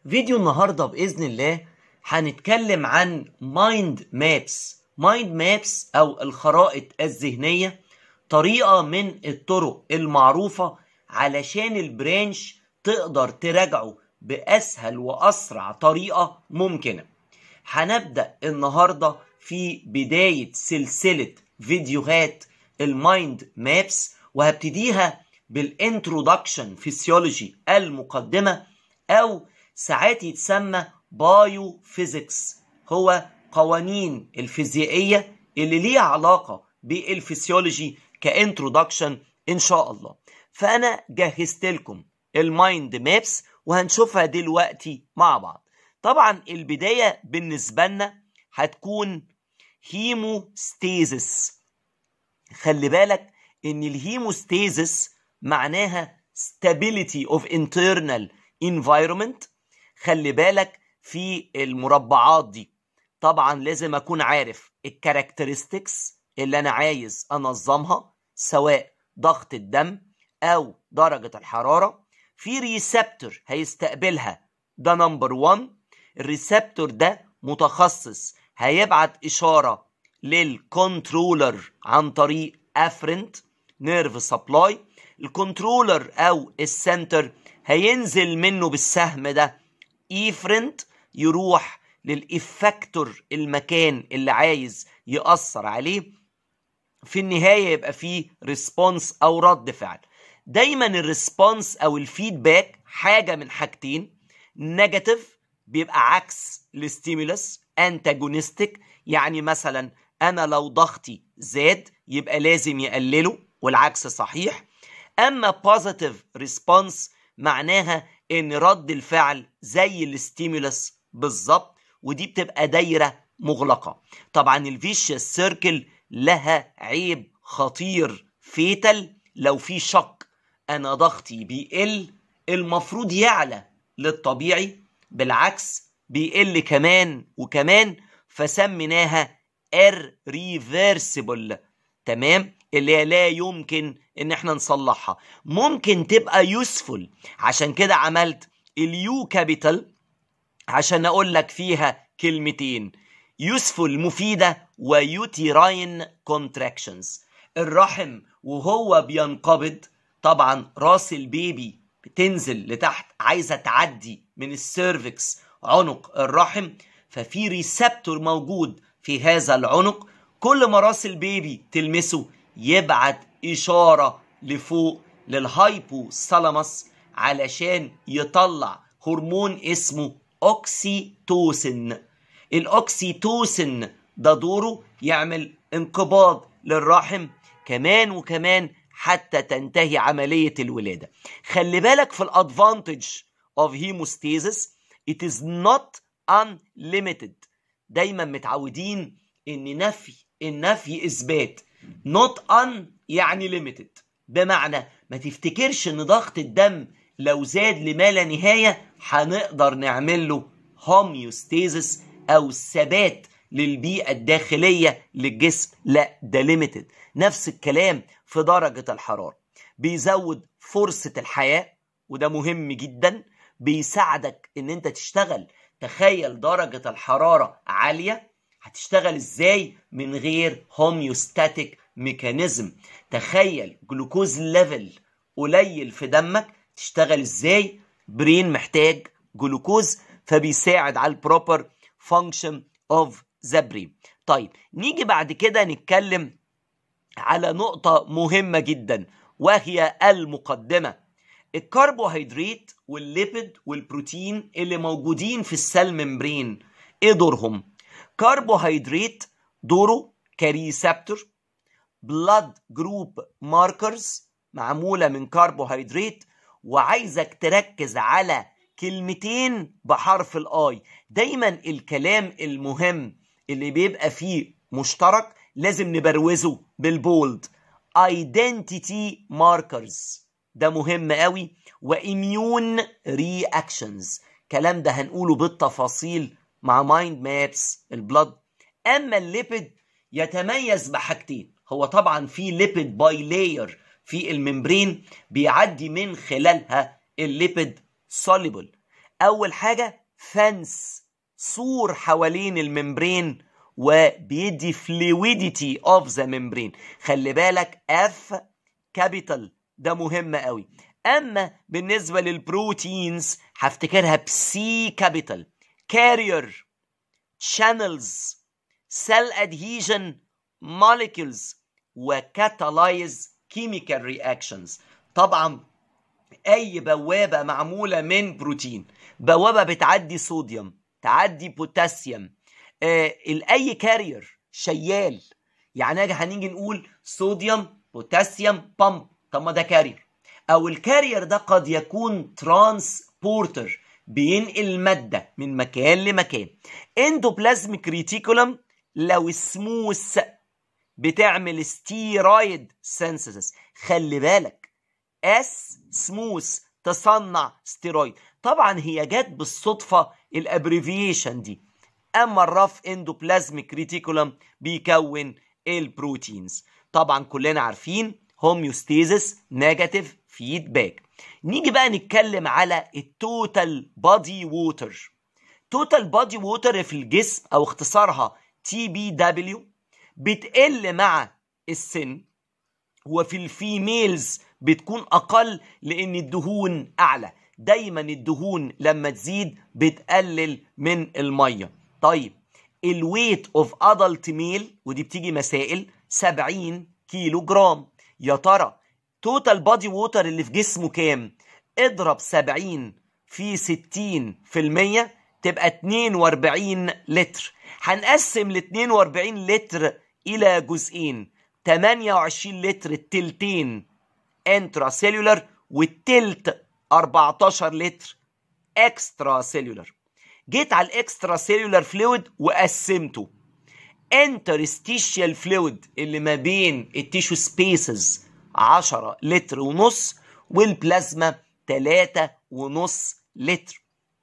فيديو النهارده باذن الله هنتكلم عن مايند مابس مايند مابس او الخرائط الذهنيه طريقه من الطرق المعروفه علشان البرانش تقدر تراجعه باسهل واسرع طريقه ممكنه هنبدا النهارده في بدايه سلسله فيديوهات المايند مابس وهبتديها بالانترودكشن فيسيولوجي المقدمه او ساعات يتسمى بايو فيزيكس هو قوانين الفيزيائيه اللي ليها علاقه بالفسيولوجي كانترودكشن ان شاء الله فانا جهزت لكم المايند مابس وهنشوفها دلوقتي مع بعض طبعا البدايه بالنسبه لنا هتكون هيموستيزس خلي بالك ان الهيموستيزس معناها stability of internal environment خلي بالك في المربعات دي طبعا لازم اكون عارف الكاركترستكس اللي انا عايز انظمها سواء ضغط الدم او درجة الحرارة في ريسبتور هيستقبلها ده نمبر 1 الريسبتور ده متخصص هيبعت اشارة للكنترولر عن طريق افرنت نيرف سبلاي الكنترولر او السنتر هينزل منه بالسهم ده ايفرنت يروح للإفكتور المكان اللي عايز يأثر عليه في النهاية يبقى فيه ريسبونس أو رد فعل دايما الريسبونس أو الفيدباك حاجة من حاجتين نيجاتيف بيبقى عكس الستيمولس انتاجونستيك يعني مثلا أنا لو ضغطي زاد يبقى لازم يقلله والعكس صحيح أما بوزيتيف ريسبونس معناها ان رد الفعل زي الستيمولس بالظبط ودي بتبقى دايره مغلقه طبعا الفيشيوس سيركل لها عيب خطير فيتل لو في شك انا ضغطي بيقل المفروض يعلى للطبيعي بالعكس بيقل كمان وكمان فسميناها irreversible تمام اللي هي لا يمكن ان احنا نصلحها ممكن تبقى يوسفول عشان كده عملت اليو كابيتال عشان اقول لك فيها كلمتين يوسفول مفيدة ويوتيراين كونتراكشنز الرحم وهو بينقبض طبعا راس البيبي بتنزل لتحت عايزة تعدي من السيرفكس عنق الرحم ففي ريسبتور موجود في هذا العنق كل ما راس البيبي تلمسه يبعت إشارة لفوق للهايبو ثالاموس علشان يطلع هرمون اسمه أوكسيتوسن الأوكسيتوسن ده دوره يعمل انقباض للرحم كمان وكمان حتى تنتهي عملية الولادة خلي بالك في الادفانتج of hemostasis it is not unlimited دايما متعودين ان نفي النفي اثبات not on يعني limited بمعنى ما تفتكرش ان ضغط الدم لو زاد لما لا نهاية هنقدر نعمل له homeostasis او ثبات للبيئة الداخلية للجسم لا ده limited نفس الكلام في درجة الحرارة بيزود فرصة الحياة وده مهم جدا بيساعدك ان انت تشتغل تخيل درجة الحرارة عالية هتشتغل ازاي من غير هوميوستاتيك ميكانيزم تخيل جلوكوز ليفل قليل في دمك تشتغل ازاي برين محتاج جلوكوز فبيساعد على البروبر فانكشن اوف ذا برين طيب نيجي بعد كده نتكلم على نقطة مهمة جدا وهي المقدمة الكربوهيدرات والليبيد والبروتين اللي موجودين في السيل ممبرين ايه دورهم كربوهيدرات دوره كريسبتور بلاد جروب ماركرز معمولة من كربوهيدرات وعايزك تركز على كلمتين بحرف الاي دايما الكلام المهم اللي بيبقى فيه مشترك لازم نبروزه بالبولد identity markers ده مهم قوي واميون رياكشنز كلام ده هنقوله بالتفاصيل مع مايند مابس البلد اما الليبيد يتميز بحاجتين هو طبعا في ليبيد باي لاير في الممبرين بيعدي من خلالها الليبيد soluble اول حاجه فنس سور حوالين الممبرين وبيدي fluidity of the membrane خلي بالك F capital ده مهم قوي اما بالنسبه للبروتينز هفتكرها بسي كابيتال كارير channels cell adhesion molecules وكاتالايز chemical reactions طبعا اي بوابه معموله من بروتين بوابه بتعدي صوديوم تعدي بوتاسيوم آه اي كارير شيال يعني اجي هنيجي نقول صوديوم بوتاسيوم بامب طب ما ده كارير او الكارير ده قد يكون ترانسبورتر بينقل مادة من مكان لمكان اندوبلازميك ريتيكولم لو سموث بتعمل ستيرويد سينثيسيس خلي بالك اس سموث تصنع ستيرويد طبعا هي جت بالصدفة الابريفيشن دي اما الرف اندوبلازميك ريتيكولم بيكون البروتينز طبعا كلنا عارفين هوميوستيزس نيجاتيف فيدباك نيجي بقى نتكلم على التوتال بادي ووتر توتال بادي ووتر في الجسم او اختصارها تي بي دبليو بتقل مع السن وفي الفيميلز بتكون اقل لان الدهون اعلى دايما الدهون لما تزيد بتقلل من الميه طيب الويت اوف ادلت ميل ودي بتيجي مسائل 70 كيلو جرام يا ترى توتال بادي ووتر اللي في جسمه كام اضرب 70 في 60 في المية تبقى 42 لتر هنقسم ال 42 لتر الى جزئين 28 لتر التلتين انترا سيلولر والتلت 14 لتر اكسترا سيلولر جيت على الاكسترا سيلولر فلويد وقسمته انترستيشيال فلويد اللي ما بين التيشو سبيسز 10 لتر ونص والبلازما 3 ونص لتر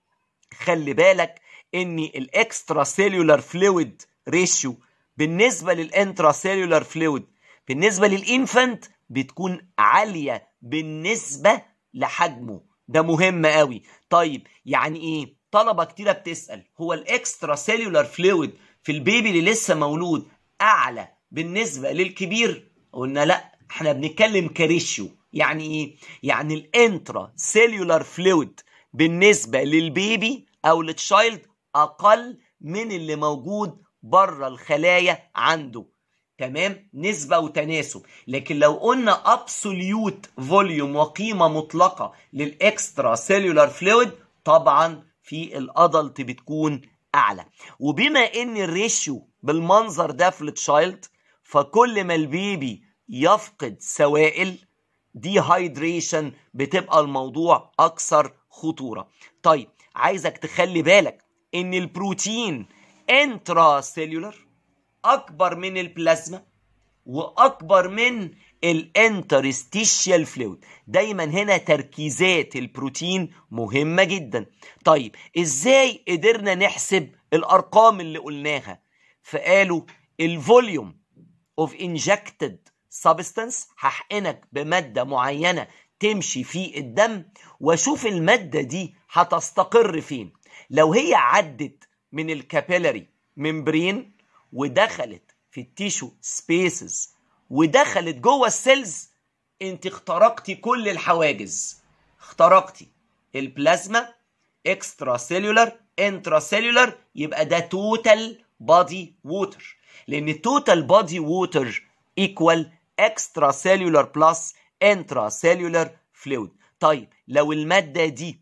خلي بالك ان الاكسترا سيلولر فلويد ريشيو بالنسبه للانترا سيلولر فلويد بالنسبه للانفانت بتكون عاليه بالنسبه لحجمه ده مهم قوي طيب يعني ايه طلبه كتيره بتسال هو الاكسترا سيلولر فلويد في البيبي اللي لسه مولود اعلى بالنسبه للكبير قلنا لا احنا بنتكلم كريشيو يعني ايه يعني الانترا سيلولار فلويد بالنسبه للبيبي او للتشايلد اقل من اللي موجود بره الخلايا عنده تمام نسبة وتناسب لكن لو قلنا ابسوليوت فوليوم وقيمة مطلقة للاكسترا سيلولار فلويد طبعا في الادلت بتكون اعلى وبما ان الريشيو بالمنظر ده في التشايلد فكل ما البيبي يفقد سوائل دي هايدريشن بتبقى الموضوع اكثر خطورة طيب عايزك تخلي بالك ان البروتين انترا سيلولر اكبر من البلازما واكبر من الانترستيشيال فلويد دايما هنا تركيزات البروتين مهمة جدا طيب ازاي قدرنا نحسب الارقام اللي قلناها فقالوا الفوليوم اوف انجكتد سبستانس هحقنك بمادة معينة تمشي في الدم واشوف المادة دي هتستقر فين لو هي عدت من الكابيلاري ممبرين ودخلت في التيشو سبيسز ودخلت جوه السيلز انت اخترقتي كل الحواجز اخترقتي البلازما اكسترا سيلولر انترا سيلولر يبقى ده توتال بادي ووتر لان توتال بادي ووتر ايكوال اكسترا سيلولر بلس انترا سيلولر فلويد طيب لو الماده دي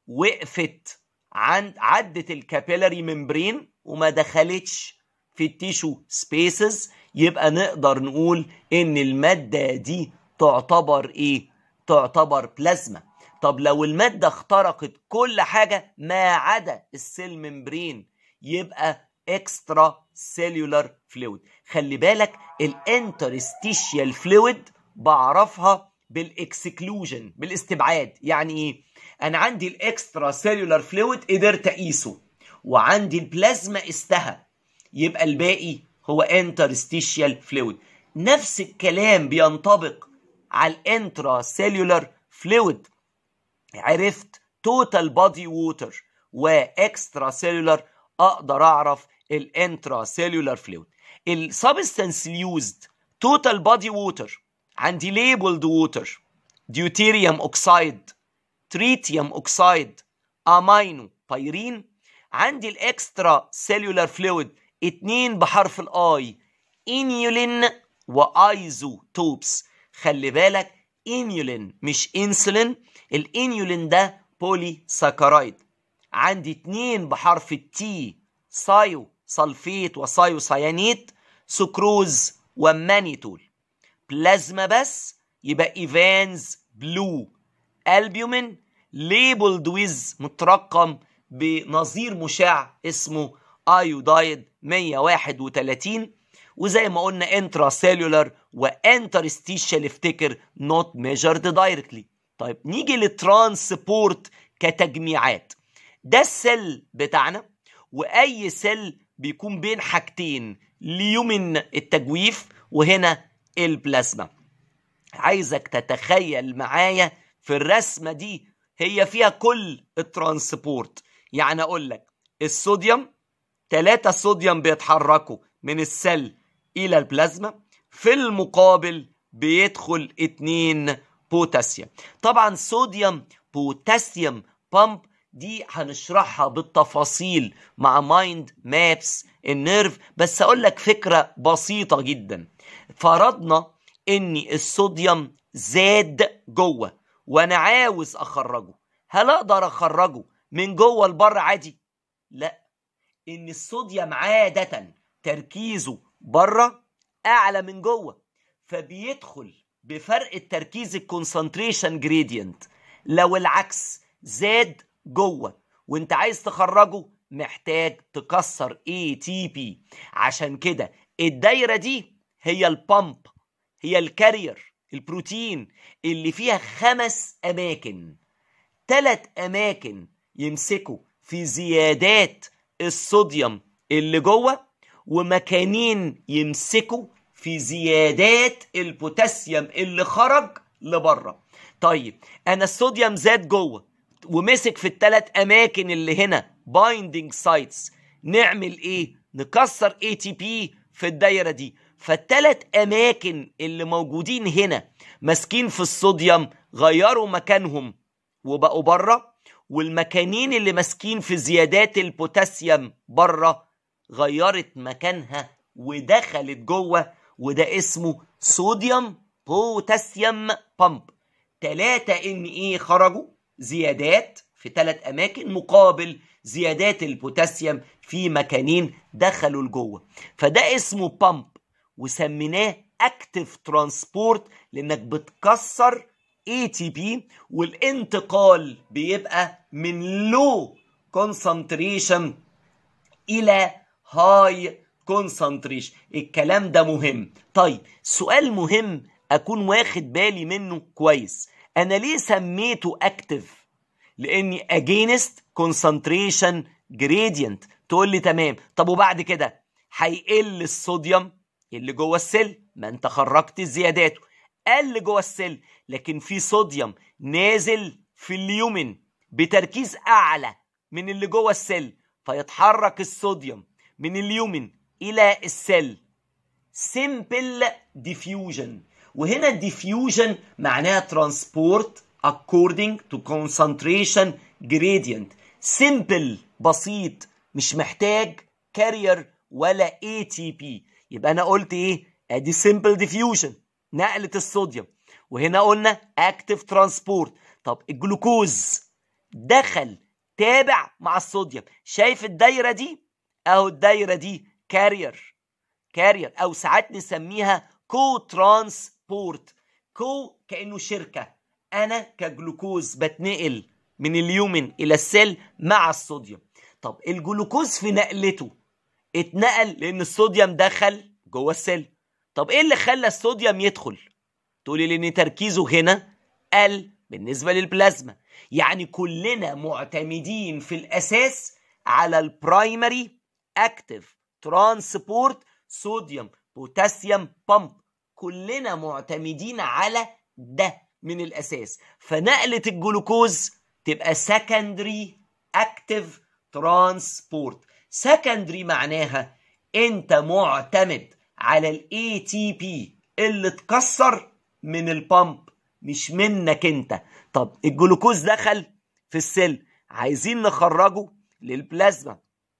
وقفت عند عدت الكابيلاري ممبرين وما دخلتش في التيشو سبيسز يبقى نقدر نقول ان المادة دي تعتبر ايه تعتبر بلازما طب لو المادة اخترقت كل حاجة ما عدا السيل ممبرين يبقى اكسترا سيلولار فلويد خلي بالك الانترستيشيال فلويد بعرفها بالاكسكلوجن بالاستبعاد يعني ايه انا عندي الاكسترا سيلولار فلويد قدرت اقيسه وعندي البلازما قستها يبقى الباقي هو انترستيشيال فلويد نفس الكلام بينطبق على الانترا سيلولار فلويد عرفت توتال بادي ووتر واكسترا سيلولار اقدر اعرف الانترا سيلولار فلويد السبستانس يوزد توتال بادي ووتر عندي ليبلد ووتر ديوتيريوم اوكسايد تريتيوم اوكسايد امينو بايرين عندي الاكسترا سيلولار فلويد اتنين بحرف الاي انيولين وايزوتوبس خلي بالك انيولين مش انسولين الانيولين ده بولي ساكرايد عندي اتنين بحرف التي سايو سلفيت وسايو سيانيت سكروز ومانيتول بلازما بس يبقى ايفانز بلو البيومين ليبلد ويز مترقم بنظير مشع اسمه ايودايد 131 وزي ما قلنا انترا سيلولار وانترستيشال افتكر نوت ميجرد دايركتلي طيب نيجي للترانسبورت كتجميعات ده السيل بتاعنا واي سيل بيكون بين حاجتين ليومن التجويف وهنا البلازما عايزك تتخيل معايا في الرسمه دي هي فيها كل الترانسبورت يعني اقول لك الصوديوم ثلاثة صوديوم بيتحركوا من السل الى البلازما في المقابل بيدخل اتنين بوتاسيوم طبعا صوديوم بوتاسيوم بامب دي هنشرحها بالتفاصيل مع مايند مابس النيرف بس اقول لك فكره بسيطه جدا فرضنا ان الصوديوم زاد جوه وانا عاوز اخرجه هل اقدر اخرجه من جوه لبره عادي لا ان الصوديوم عاده تركيزه بره اعلى من جوه فبيدخل بفرق التركيز الكونسنتريشن جريدينت لو العكس زاد جوه وانت عايز تخرجه محتاج تكسر اي تي بي عشان كده الدايره دي هي البامب هي الكارير البروتين اللي فيها خمس اماكن ثلاث اماكن يمسكوا في زيادات الصوديوم اللي جوه ومكانين يمسكوا في زيادات البوتاسيوم اللي خرج لبره طيب انا الصوديوم زاد جوه ومسك في الثلاث اماكن اللي هنا بايندينج سايتس نعمل ايه نكسر اي تي بي في الدايره دي فالثلاث اماكن اللي موجودين هنا ماسكين في الصوديوم غيروا مكانهم وبقوا بره والمكانين اللي ماسكين في زيادات البوتاسيوم بره غيرت مكانها ودخلت جوه وده اسمه صوديوم بوتاسيوم بامب 3 ان ايه خرجوا زيادات في ثلاث اماكن مقابل زيادات البوتاسيوم في مكانين دخلوا لجوه فده اسمه بامب وسميناه اكتف ترانسبورت لانك بتكسر اي تي بي والانتقال بيبقى من لو كونسنتريشن الى هاي كونسنتريشن الكلام ده مهم طيب سؤال مهم اكون واخد بالي منه كويس انا ليه سميته اكتف لاني اجينست كونسنتريشن جريدينت تقول لي تمام طب وبعد كده هيقل الصوديوم اللي جوه السيل ما انت خرجت زياداته قل جوه السيل لكن في صوديوم نازل في اليومن بتركيز اعلى من اللي جوه السيل فيتحرك الصوديوم من اليومن الى السيل سيمبل ديفيوجن وهنا الديفيوجن معناها ترانسبورت according to concentration gradient simple بسيط مش محتاج كارير ولا اي تي بي يبقى انا قلت ايه ادي simple diffusion نقلة الصوديوم وهنا قلنا active transport طب الجلوكوز دخل تابع مع الصوديوم شايف الدايره دي اهو الدايره دي كارير كارير او ساعات نسميها كو ترانسبورت كو كانه شركه انا كجلوكوز بتنقل من اليومن الى السيل مع الصوديوم طب الجلوكوز في نقلته اتنقل لان الصوديوم دخل جوه السيل طب ايه اللي خلى الصوديوم يدخل تقولي لان تركيزه هنا قل بالنسبه للبلازما يعني كلنا معتمدين في الاساس على البرايمري اكتف ترانسبورت صوديوم بوتاسيوم بامب كلنا معتمدين على ده من الاساس فنقله الجلوكوز تبقى سكندري اكتف ترانسبورت سكندري معناها انت معتمد على الاي تي بي اللي اتكسر من البامب مش منك انت طب الجلوكوز دخل في السيل عايزين نخرجه للبلازما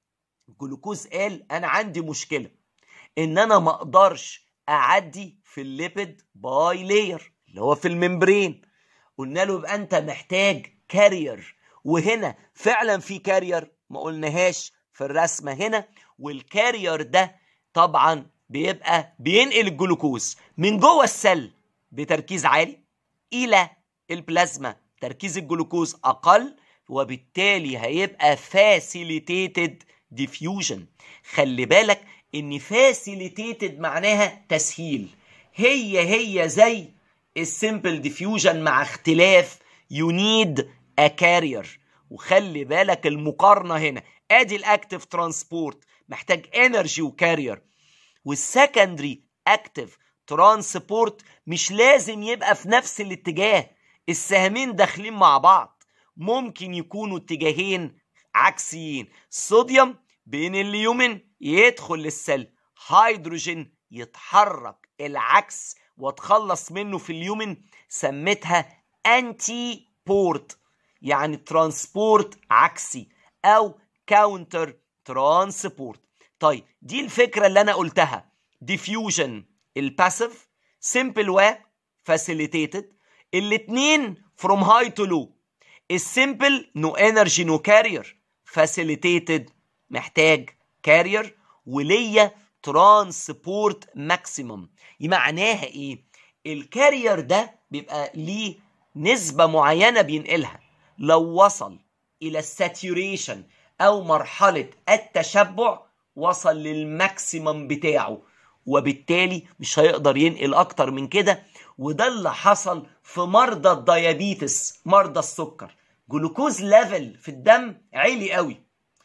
الجلوكوز قال انا عندي مشكله ان انا ما اقدرش اعدي في الليبيد باي لاير اللي هو في الممبرين قلنا له يبقى انت محتاج كارير وهنا فعلا في كارير ما قلناهاش في الرسمه هنا والكارير ده طبعا بيبقى بينقل الجلوكوز من جوه السل بتركيز عالي الى البلازما تركيز الجلوكوز اقل وبالتالي هيبقى فاسيليتيتد ديفيوجن خلي بالك ان فاسيليتيتد معناها تسهيل هي هي زي السمبل ديفيوجن مع اختلاف يو نيد ا كارير وخلي بالك المقارنه هنا ادي الاكتف ترانسبورت محتاج انرجي وكارير والسكندري اكتف ترانسبورت مش لازم يبقى في نفس الاتجاه السهمين داخلين مع بعض ممكن يكونوا اتجاهين عكسيين صوديوم بين اليومن يدخل للسل هيدروجين يتحرك العكس واتخلص منه في اليومن سميتها انتي بورت يعني ترانسبورت عكسي او كاونتر ترانسبورت طيب دي الفكره اللي انا قلتها ديفيوجن الباسيف سمبل و فاسيليتيتد الاثنين فروم هاي تو لو السمبل نو انرجي نو كارير فاسيليتيتد محتاج كارير وليا ترانسبورت ماكسيمم معناها ايه الكارير ده بيبقى ليه نسبة معينة بينقلها لو وصل إلى الساتوريشن أو مرحلة التشبع وصل للماكسيمم بتاعه وبالتالي مش هيقدر ينقل أكتر من كده وده اللي حصل في مرضى الديابيتس مرضى السكر جلوكوز ليفل في الدم عالي قوي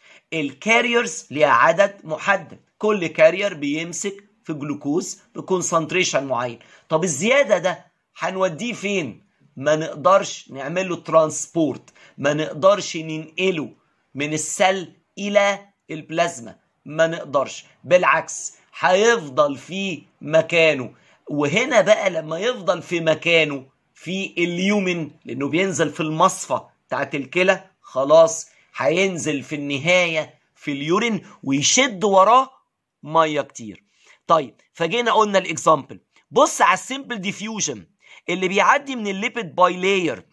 الكاريرز ليها عدد محدد كل كارير بيمسك في جلوكوز بكونسنتريشن معين طب الزياده ده هنوديه فين ما نقدرش نعمل له ترانسبورت ما نقدرش ننقله من السل الى البلازما ما نقدرش بالعكس هيفضل في مكانه وهنا بقى لما يفضل في مكانه في اليومن لانه بينزل في المصفى بتاعت الكلى خلاص هينزل في النهايه في اليورين ويشد وراه ميه كتير طيب فجينا قلنا الاكزامبل بص على السمبل ديفيوجن اللي بيعدي من الليبيد باي لاير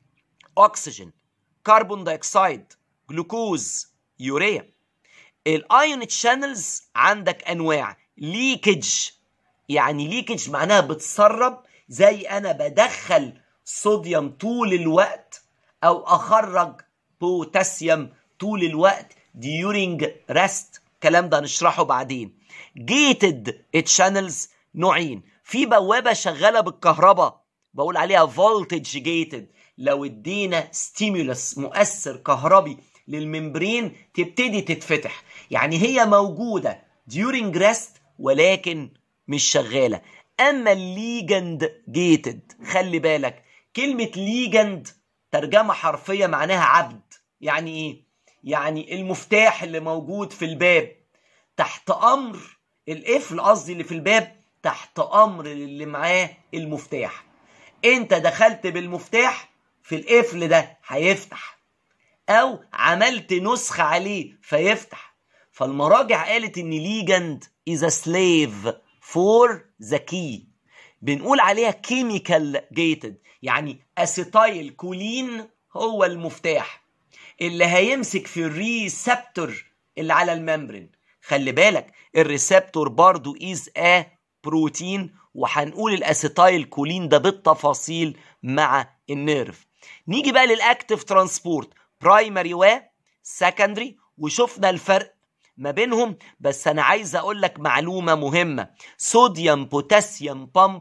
اكسجين كربون دايوكسيد جلوكوز يوريا الايون تشانلز عندك انواع ليكج يعني ليكج معناها بتسرب زي انا بدخل صوديوم طول الوقت او اخرج بوتاسيوم طول الوقت during rest الكلام ده هنشرحه بعدين gated channels نوعين في بوابه شغاله بالكهرباء بقول عليها voltage gated لو ادينا ستيمولس مؤثر كهربي للممبرين تبتدي تتفتح يعني هي موجوده during rest ولكن مش شغاله اما الليجند جيتد خلي بالك كلمه ليجند ترجمه حرفيه معناها عبد يعني ايه يعني المفتاح اللي موجود في الباب تحت امر القفل قصدي اللي في الباب تحت امر اللي معاه المفتاح انت دخلت بالمفتاح في القفل ده هيفتح او عملت نسخة عليه فيفتح فالمراجع قالت ان ليجند is a slave for the key بنقول عليها chemical gated يعني اسيتايل كولين هو المفتاح اللي هيمسك في الريسبتور اللي على الممبرين خلي بالك الريسبتور برضو از ا بروتين وهنقول الاسيتايل كولين ده بالتفاصيل مع النيرف نيجي بقى للاكتيف ترانسبورت برايمري و سكندري وشفنا الفرق ما بينهم بس انا عايز اقول لك معلومه مهمه صوديوم بوتاسيوم بامب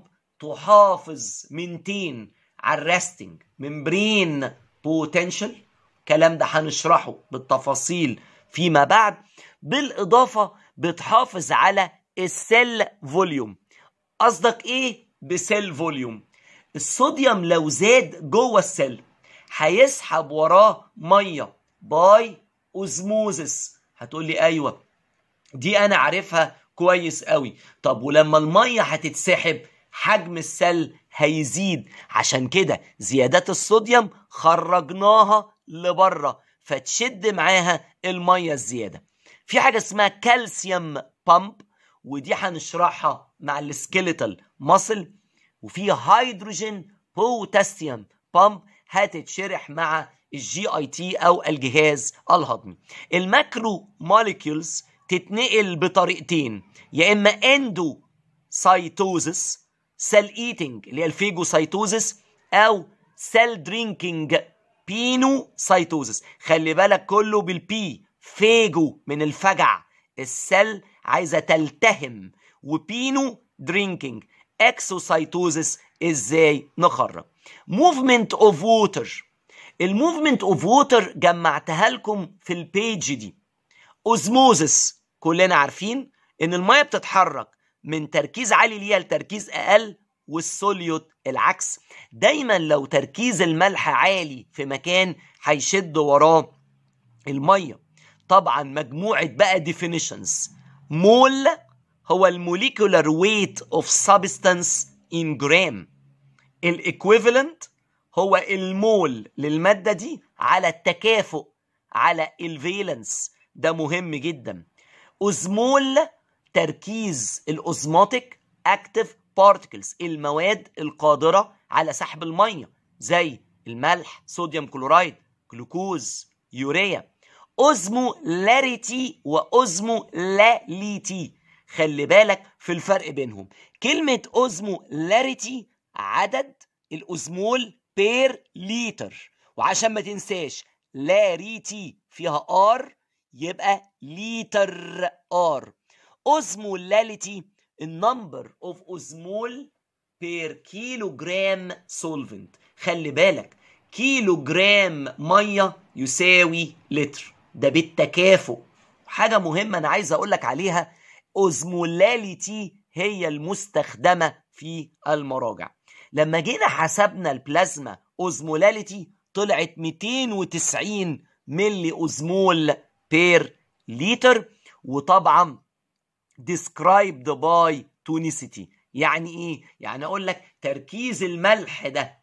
تحافظ منتين على الريستنج ممبرين بوتنشال الكلام ده هنشرحه بالتفاصيل فيما بعد بالاضافه بتحافظ على السيل فوليوم قصدك ايه بسيل فوليوم الصوديوم لو زاد جوه السيل هيسحب وراه ميه باي اوزموزس هتقول لي ايوه دي انا عارفها كويس قوي طب ولما الميه هتتسحب حجم السل هيزيد عشان كده زيادات الصوديوم خرجناها لبره فتشد معاها الميه الزياده في حاجه اسمها كالسيوم بامب ودي هنشرحها مع السكيليتال ماسل وفي هيدروجين بوتاسيوم بامب هتتشرح مع الجي اي تي او الجهاز الهضمي الماكرو موليكيولز تتنقل بطريقتين يا اما اندو سايتوزس سيل ايتنج اللي هي الفيجوسايتوزس او سيل درينكينج بينو سايتوزس خلي بالك كله بالبي فيجو من الفجع السل عايزه تلتهم وبينو درينكينج اكسوسايتوزس ازاي نخرج موفمنت اوف ووتر الموفمنت اوف ووتر جمعتها لكم في البيج دي اوزموزس كلنا عارفين ان الميه بتتحرك من تركيز عالي ليها لتركيز اقل والسوليوت العكس دايما لو تركيز الملح عالي في مكان هيشد وراه الميه طبعا مجموعه بقى ديفينيشنز مول هو الموليكولار ويت اوف سبستانس ان جرام الايكويفالنت هو المول للماده دي على التكافؤ على الفيلنس ده مهم جدا اوزمول تركيز الاوزماتيك اكتف بارتكلز المواد القادره على سحب الميه زي الملح صوديوم كلورايد جلوكوز يوريا اوزمولاريتي واوزمولاليتي خلي بالك في الفرق بينهم كلمة اوزمولاريتي عدد الأوزمول بير لتر وعشان ما تنساش لاريتي فيها ار يبقى لتر ار اوزمولاليتي النمبر اوف اوزمول بير كيلو جرام سولفنت خلي بالك كيلو جرام ميه يساوي لتر ده بالتكافؤ حاجه مهمه انا عايز اقول لك عليها اوزمولاليتي هي المستخدمه في المراجع لما جينا حسبنا البلازما اوزمولاليتي طلعت 290 ملي اوزمول بير لتر وطبعا described by tonicity يعني ايه يعني اقول لك تركيز الملح ده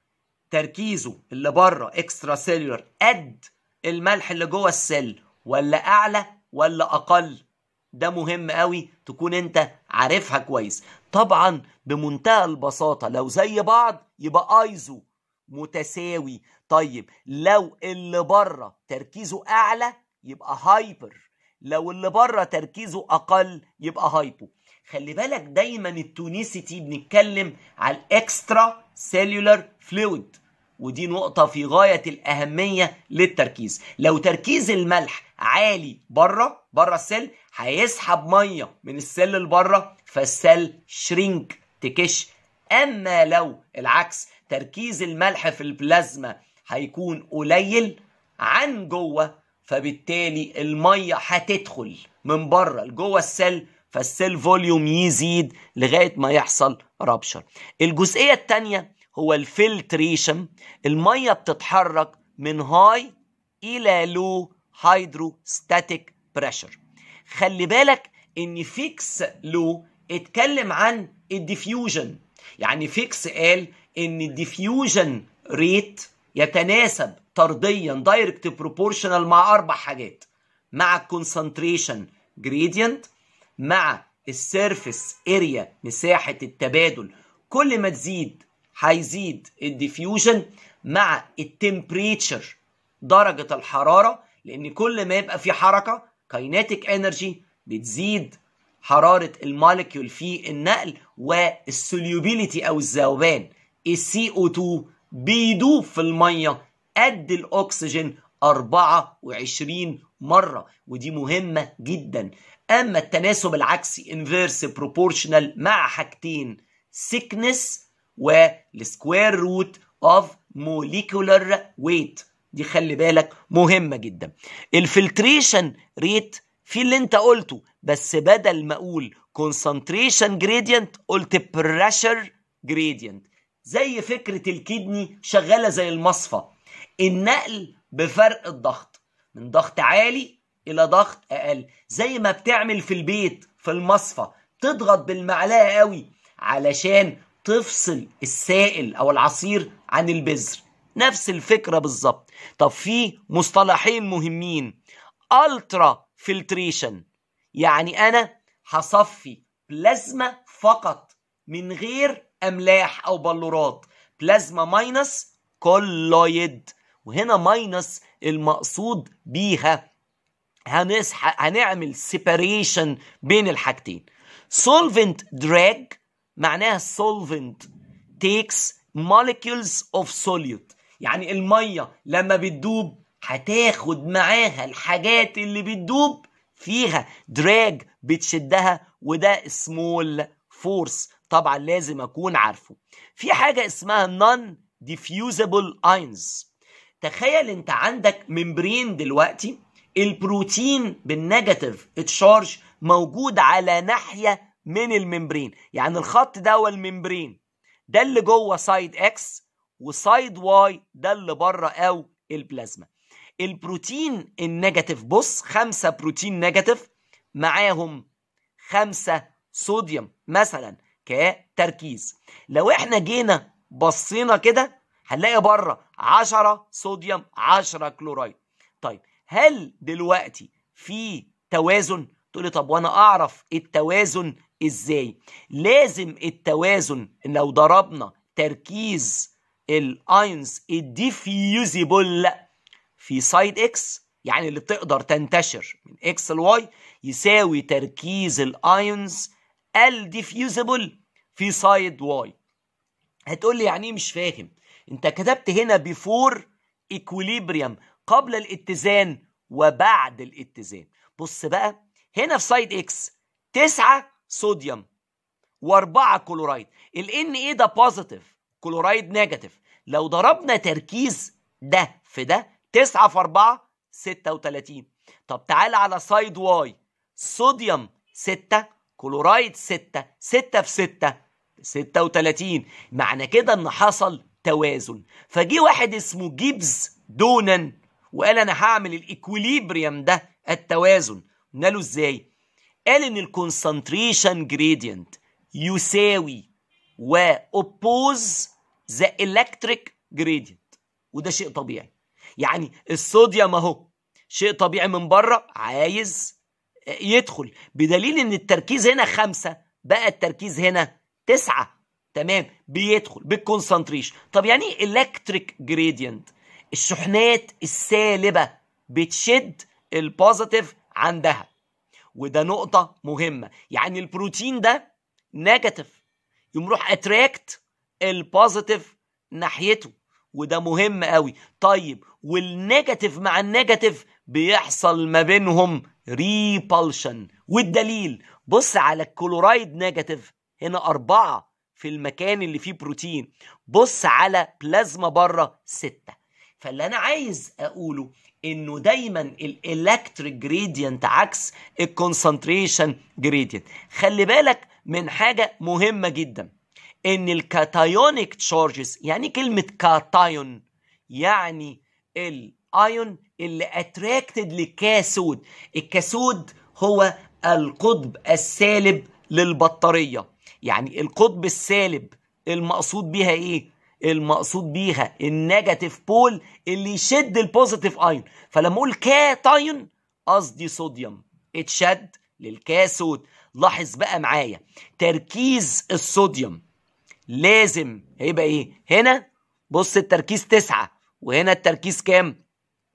تركيزه اللي بره اكسترا سيلولر قد الملح اللي جوه السل ولا اعلى ولا اقل ده مهم قوي تكون انت عارفها كويس طبعا بمنتهى البساطة لو زي بعض يبقى ايزو متساوي طيب لو اللي بره تركيزه اعلى يبقى هايبر لو اللي بره تركيزه اقل يبقى هايبو خلي بالك دايما التونيسيتي بنتكلم على الاكسترا سيلولار فلويد ودي نقطة في غاية الأهمية للتركيز لو تركيز الملح عالي بره بره السل هيسحب مية من السل اللي بره فالسل شرينك تكش أما لو العكس تركيز الملح في البلازما هيكون قليل عن جوه فبالتالي المية هتدخل من بره لجوه السل فالسيل فوليوم يزيد لغاية ما يحصل رابشر الجزئية التانية هو الفلتريشن المية بتتحرك من هاي إلى لو هيدروستاتيك بريشر خلي بالك ان فيكس لو اتكلم عن الديفيوجن يعني فيكس قال ان الديفيوجن ريت يتناسب طرديا دايركت بروبورشنال مع اربع حاجات مع الكونسنتريشن جريدينت مع السيرفيس اريا مساحه التبادل كل ما تزيد هيزيد الديفيوجن مع التمبريتشر درجه الحراره لان كل ما يبقى في حركه كايناتيك انرجي بتزيد حراره الموليكيول في النقل والسوليوبيليتي او الذوبان السي او 2 بيدوب في الميه قد الاكسجين 24 مره ودي مهمه جدا اما التناسب العكسي انفيرس بروبورشنال مع حاجتين سيكنس والسكوير روت اوف موليكولار ويت دي خلي بالك مهمه جدا الفلتريشن ريت في اللي انت قلته بس بدل ما اقول concentration gradient قلت pressure gradient زي فكرة الكدني شغالة زي المصفى النقل بفرق الضغط من ضغط عالي الى ضغط اقل زي ما بتعمل في البيت في المصفى تضغط بالمعلقه قوي علشان تفصل السائل او العصير عن البذر نفس الفكره بالظبط طب في مصطلحين مهمين الترا فلتريشن يعني انا هصفي بلازما فقط من غير املاح او بلورات بلازما ماينس كولويد وهنا ماينس المقصود بيها هنصح هنعمل سيباريشن بين الحاجتين solvent drag معناها solvent takes molecules of solute يعني الميه لما بتدوب هتاخد معاها الحاجات اللي بتدوب فيها دراج بتشدها وده سمول فورس طبعا لازم اكون عارفه في حاجه اسمها non diffusible ions تخيل انت عندك ممبرين دلوقتي البروتين بالنيجاتيف تشارج موجود على ناحيه من الممبرين يعني الخط ده هو الممبرين ده اللي جوه سايد اكس وسايد واي ده اللي بره او البلازما البروتين النيجاتيف بص خمسة بروتين نيجاتيف معاهم خمسة صوديوم مثلا كتركيز لو احنا جينا بصينا كده هنلاقي بره 10 صوديوم 10 كلورايد طيب هل دلوقتي في توازن تقولي طب وانا اعرف التوازن ازاي لازم التوازن لو ضربنا تركيز الاينز الديفيوزيبل في سايد اكس يعني اللي تقدر تنتشر من اكس لواي يساوي تركيز الايونز الديفيوزيبل في سايد واي هتقول لي يعني ايه مش فاهم انت كتبت هنا بيفور ايكوليبريم قبل الاتزان وبعد الاتزان بص بقى هنا في سايد اكس 9 صوديوم واربعة كلورايد ال ان ايه ده بوزيتيف كلورايد نيجاتيف لو ضربنا تركيز ده في ده 9 في 4 36 طب تعال على سايد واي صوديوم 6 كلورايد 6 6 في 6 36 معنى كده ان حصل توازن فجي واحد اسمه جيبز دونان وقال انا هعمل الايكوليبريم ده التوازن قلنا له ازاي قال ان الكونسنتريشن جريدينت يساوي واوبوز ذا الكتريك جريدينت وده شيء طبيعي يعني الصوديوم اهو شيء طبيعي من بره عايز يدخل بدليل ان التركيز هنا خمسة بقى التركيز هنا تسعة تمام بيدخل بالكونسنتريشن طب يعني ايه الكتريك جريدينت الشحنات السالبة بتشد البوزيتيف عندها وده نقطة مهمة يعني البروتين ده نيجاتيف يقوم روح اتراكت البوزيتيف ناحيته وده مهم قوي طيب والنيجاتيف مع النيجاتيف بيحصل ما بينهم ريبالشن والدليل بص على الكلورايد نيجاتيف هنا أربعة في المكان اللي فيه بروتين بص على بلازما بره ستة فاللي أنا عايز أقوله إنه دايما الإلكتريك جريدينت عكس الكونسنتريشن جريدينت خلي بالك من حاجة مهمة جدا إن الكاتايونيك تشارجز يعني كلمة كاتايون يعني الايون اللي اتراكتد للكاسود الكاسود هو القطب السالب للبطاريه يعني القطب السالب المقصود بيها ايه المقصود بيها النيجاتيف بول اللي يشد البوزيتيف ايون فلما اقول كاتايون قصدي صوديوم اتشد للكاسود لاحظ بقى معايا تركيز الصوديوم لازم هيبقى ايه هنا بص التركيز تسعة وهنا التركيز كام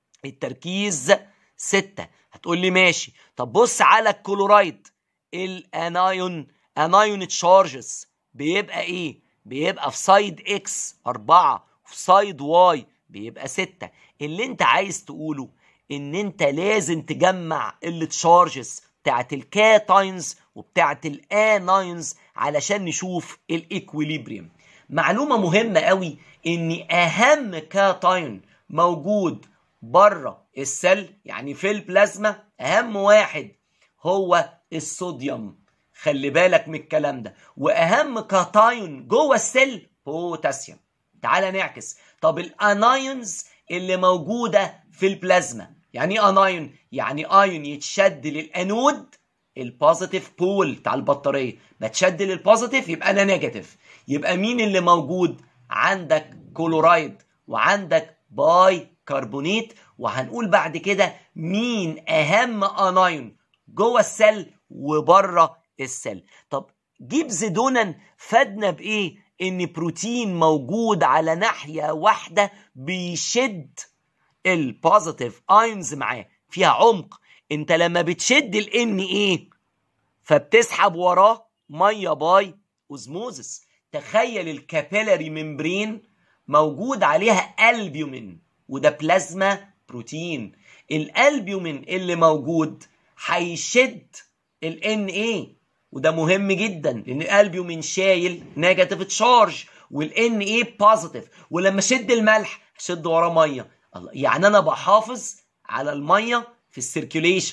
التركيز ستة هتقول لي ماشي طب بص على الكلورايد الانايون انايون تشارجز بيبقى ايه بيبقى في سايد اكس أربعة وفي سايد واي بيبقى ستة اللي انت عايز تقوله ان انت لازم تجمع التشارجز بتاعت الكاتاينز وبتاعت الاناينز علشان نشوف الايكويليبريم معلومة مهمة قوي ان اهم كاتاين موجود بره السل يعني في البلازما اهم واحد هو الصوديوم خلي بالك من الكلام ده واهم كاتايون جوه السل بوتاسيوم تعال نعكس طب الانايونز اللي موجوده في البلازما يعني ايه انايون يعني ايون يتشد للانود البوزيتيف بول بتاع البطاريه ما تشد للبوزيتيف يبقى انا نيجاتيف يبقى مين اللي موجود عندك كلورايد وعندك باي كربونيت وهنقول بعد كده مين اهم انايون جوه السل وبره السل طب جيب زيدونا فادنا بايه ان بروتين موجود على ناحيه واحده بيشد البوزيتيف ايونز معاه فيها عمق انت لما بتشد الان ايه فبتسحب وراه ميه باي اوزموزس تخيل الكابيلاري ممبرين موجود عليها البيومين وده بلازما بروتين الالبيومين اللي موجود هيشد الان ايه وده مهم جدا لان الالبيومين شايل نيجاتيف تشارج والان ايه بوزيتيف ولما شد الملح شد وراه ميه الله يعني انا بحافظ على الميه في السيركيوليشن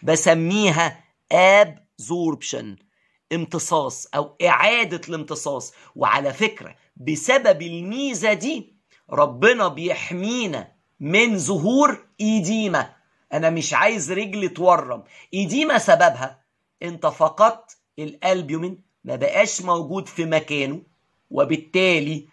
بسميها ابزوربشن امتصاص او اعاده الامتصاص وعلى فكره بسبب الميزه دي ربنا بيحمينا من ظهور ايديما انا مش عايز رجلي تورم ايديما سببها انت فقدت الالبيومين ما بقاش موجود في مكانه وبالتالي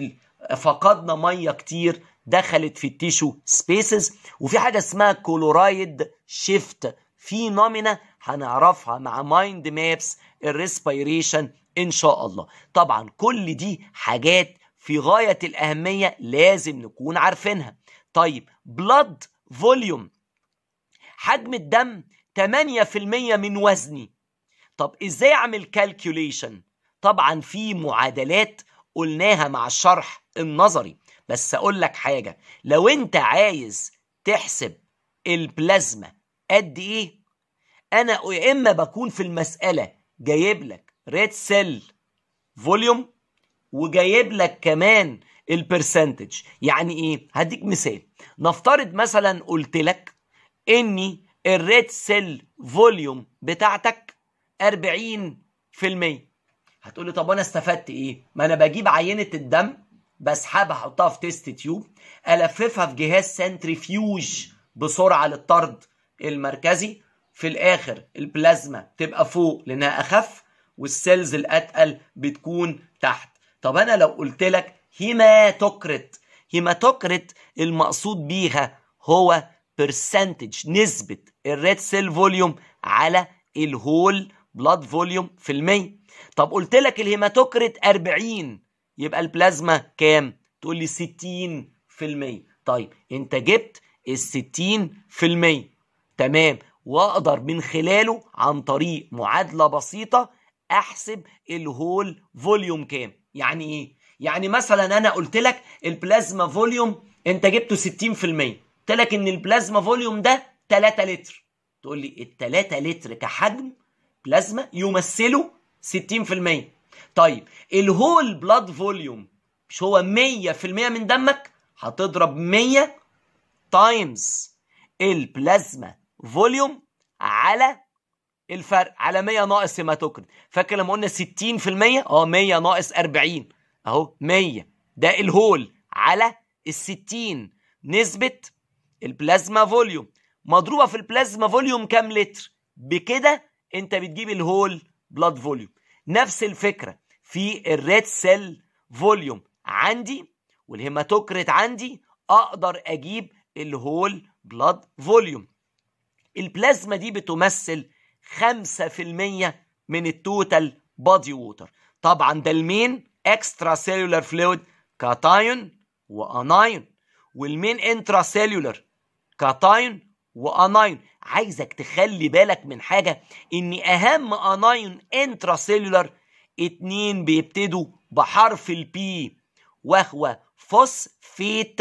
فقدنا ميه كتير دخلت في التيشو سبيسز وفي حاجه اسمها كلورايد شيفت فينومينا هنعرفها مع مايند مابس الريسبيريشن ان شاء الله طبعا كل دي حاجات في غايه الاهميه لازم نكون عارفينها طيب بلاد فوليوم حجم الدم 8% من وزني طب ازاي اعمل كالكوليشن طبعا في معادلات قلناها مع الشرح النظري بس اقول لك حاجه لو انت عايز تحسب البلازما قد ايه انا يا اما بكون في المساله جايب لك ريد سيل فوليوم وجايب لك كمان البرسنتج يعني ايه هديك مثال نفترض مثلا قلت لك اني الريد سيل فوليوم بتاعتك 40% هتقول لي طب انا استفدت ايه ما انا بجيب عينه الدم بسحبها احطها في تيست تيوب الففها في جهاز سنتريفيوج بسرعه للطرد المركزي في الاخر البلازما تبقى فوق لانها اخف والسيلز الاتقل بتكون تحت طب انا لو قلت لك هيماتوكريت هيماتوكريت المقصود بيها هو برسنتج نسبة الريد سيل فوليوم على الهول بلاد فوليوم في المية طب قلت لك الهيماتوكريت 40 يبقى البلازما كام تقول لي 60 في المية طيب انت جبت ال 60 في المية تمام واقدر من خلاله عن طريق معادلة بسيطة احسب الهول فوليوم كام يعني ايه يعني مثلا انا قلت لك البلازما فوليوم انت جبته 60% قلت لك ان البلازما فوليوم ده 3 لتر تقول لي ال 3 لتر كحجم بلازما يمثلوا 60% طيب الهول بلاد فوليوم مش هو 100% من دمك هتضرب 100 تايمز البلازما فوليوم على الفرق على 100 ناقص هيماتوكريت فاكر لما قلنا 60% اه 100 ناقص 40 اهو 100 ده الهول على ال 60 نسبة البلازما فوليوم مضروبة في البلازما فوليوم كام لتر بكده انت بتجيب الهول بلاد فوليوم نفس الفكرة في الريد سيل فوليوم عندي والهيماتوكريت عندي اقدر اجيب الهول بلاد فوليوم البلازما دي بتمثل 5% من التوتال بادي ووتر طبعا ده المين اكسترا سيلولار فلويد كاتايون وانايون والمين انترا سيلولار كاتايون وانايون عايزك تخلي بالك من حاجه ان اهم انايون انترا سيلولار اتنين بيبتدوا بحرف البي وهو فوسفيت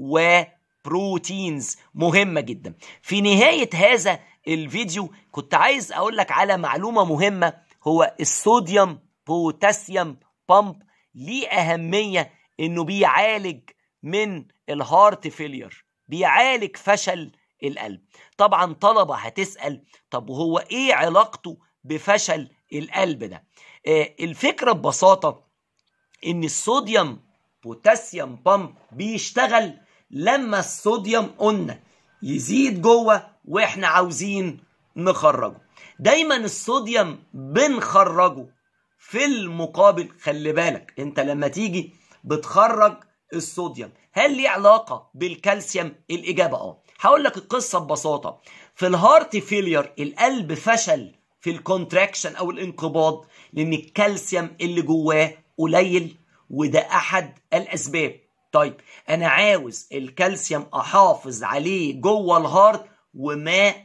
وبروتينز مهمه جدا في نهايه هذا الفيديو كنت عايز اقول لك على معلومه مهمه هو الصوديوم بوتاسيوم بامب ليه اهميه انه بيعالج من الهارت فيلير بيعالج فشل القلب طبعا طلبه هتسال طب وهو ايه علاقته بفشل القلب ده آه الفكره ببساطه ان الصوديوم بوتاسيوم بامب بيشتغل لما الصوديوم قلنا يزيد جوه واحنا عاوزين نخرجه دايما الصوديوم بنخرجه في المقابل خلي بالك انت لما تيجي بتخرج الصوديوم هل ليه علاقة بالكالسيوم الإجابة اه هقول لك القصة ببساطة في الهارت فيلير القلب فشل في الكونتراكشن أو الانقباض لأن الكالسيوم اللي جواه قليل وده أحد الأسباب طيب أنا عاوز الكالسيوم أحافظ عليه جوه الهارت وما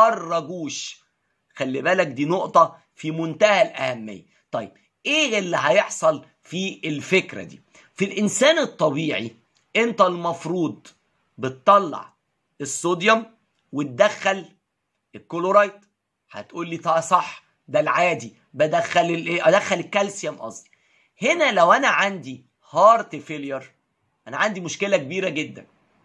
أخرجوش خلي بالك دي نقطة في منتهى الأهمية طيب إيه اللي هيحصل في الفكرة دي في الإنسان الطبيعي أنت المفروض بتطلع الصوديوم وتدخل الكلورايد هتقول لي طيب صح ده العادي بدخل الايه ادخل الكالسيوم قصدي هنا لو انا عندي هارت فيلير انا عندي مشكله كبيره جدا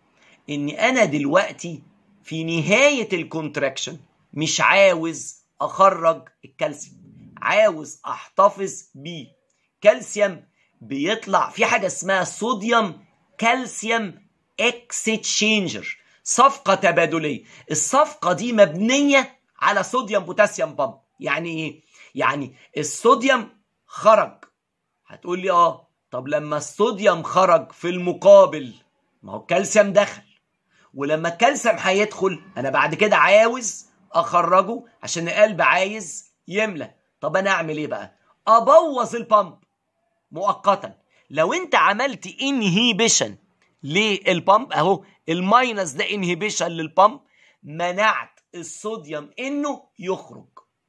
اني انا دلوقتي في نهايه الكونتراكشن مش عاوز اخرج الكالسيوم عاوز احتفظ بيه كالسيوم بيطلع في حاجه اسمها صوديوم كالسيوم اكستشينجر صفقه تبادليه الصفقه دي مبنيه على صوديوم بوتاسيوم بامب يعني ايه يعني الصوديوم خرج هتقول لي اه طب لما الصوديوم خرج في المقابل ما هو الكالسيوم دخل ولما الكالسيوم هيدخل انا بعد كده عاوز اخرجه عشان القلب عايز يملى طب انا اعمل ايه بقى ابوظ البامب مؤقتا لو انت عملت انهيبيشن للبامب اهو الماينس ده انهيبيشن للبامب منعت الصوديوم انه يخرج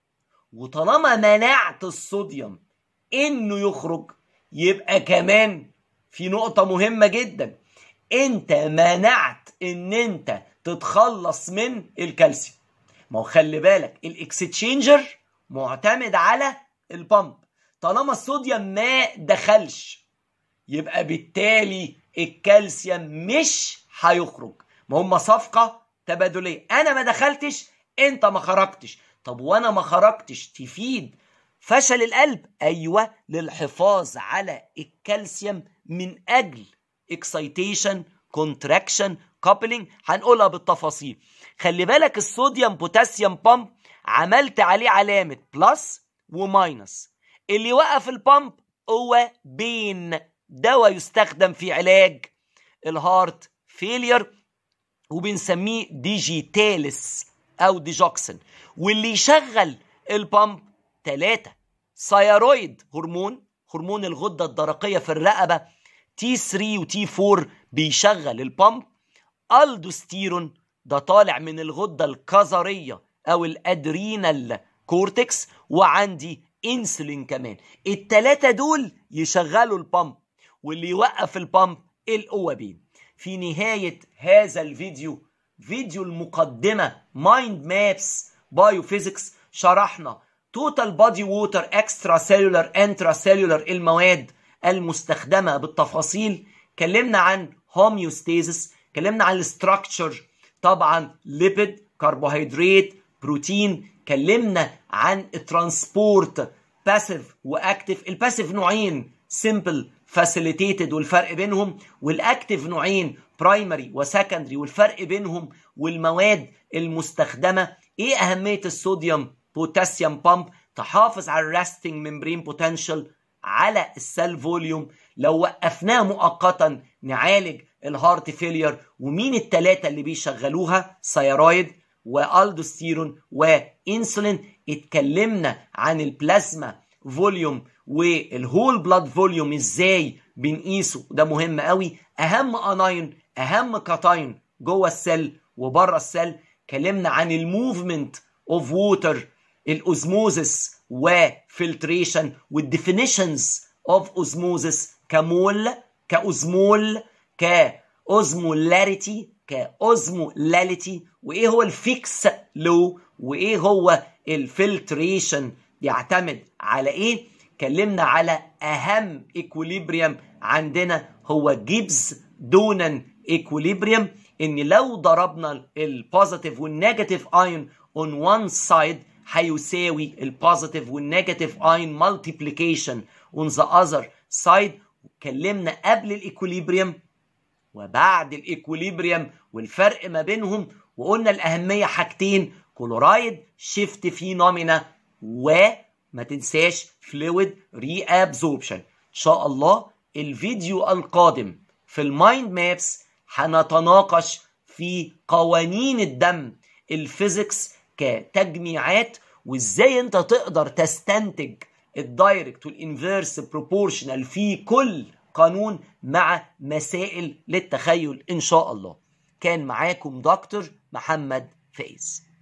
وطالما منعت الصوديوم انه يخرج يبقى كمان في نقطة مهمة جدا انت منعت ان انت تتخلص من الكالسيوم ما هو خلي بالك الاكستشينجر معتمد على البامب طالما الصوديوم ما دخلش يبقى بالتالي الكالسيوم مش هيخرج ما هم صفقة تبادلية انا ما دخلتش انت ما خرجتش طب وانا ما خرجتش تفيد فشل القلب ايوه للحفاظ على الكالسيوم من اجل اكسايتيشن كونتراكشن كابلينج هنقولها بالتفاصيل خلي بالك الصوديوم بوتاسيوم بامب عملت عليه علامه بلس وماينس اللي وقف البامب هو بين دواء يستخدم في علاج الهارت فيلير وبنسميه ديجيتالس او ديجوكسن واللي يشغل البامب ثلاثة سيرويد هرمون هرمون الغدة الدرقية في الرقبة تي 3 وتي 4 بيشغل البامب الدوستيرون ده طالع من الغدة الكظرية او الادرينال كورتكس وعندي انسولين كمان التلاتة دول يشغلوا البامب واللي يوقف البامب الاوابين في نهاية هذا الفيديو فيديو المقدمة مايند مابس بايوفيزيكس شرحنا توتال بادي ووتر اكسترا سيلولر انترا سيلولر المواد المستخدمة بالتفاصيل اتكلمنا عن هوميوستيزس اتكلمنا عن الاستراكشر طبعا ليبيد كربوهيدرات بروتين اتكلمنا عن الترانسبورت باسيف واكتف الباسيف نوعين سمبل فاسيليتيتد والفرق بينهم والاكتف نوعين برايمري وسكندري والفرق بينهم والمواد المستخدمه ايه اهميه الصوديوم بوتاسيوم بامب تحافظ على الريستنج ممبرين بوتنشال على السيل فوليوم لو وقفناه مؤقتا نعالج الهارت فيلير ومين التلاتة اللي بيشغلوها سيرويد والدوستيرون وانسولين اتكلمنا عن البلازما فوليوم والهول بلاد فوليوم ازاي بنقيسه ده مهم قوي اهم اناين اهم كاتاين جوه السيل وبره السيل اتكلمنا عن الموفمنت اوف ووتر الاوزموزس وفلتريشن والديفينيشنز اوف اوزموزس كمول كاوزمول كاوزمولاريتي كاوزمولاليتي وايه هو الفيكس لو وايه هو الفلتريشن بيعتمد على ايه اتكلمنا على اهم ايكوليبريم عندنا هو جيبز دونان ايكوليبريم ان لو ضربنا البوزيتيف والنيجاتيف ايون اون وان سايد هيساوي البوزيتيف والنيجاتيف ايون مالتيبليكيشن اون ذا اذر سايد اتكلمنا قبل الايكوليبريم وبعد الايكوليبريم والفرق ما بينهم وقلنا الاهميه حاجتين كلورايد شيفت فينومينا وما تنساش فلويد ري ابزوربشن ان شاء الله الفيديو القادم في المايند مابس هنتناقش في قوانين الدم الفيزيكس كتجميعات وازاي انت تقدر تستنتج الدايركت والانفيرس بروبورشنال في كل قانون مع مسائل للتخيل ان شاء الله كان معاكم دكتور محمد فايز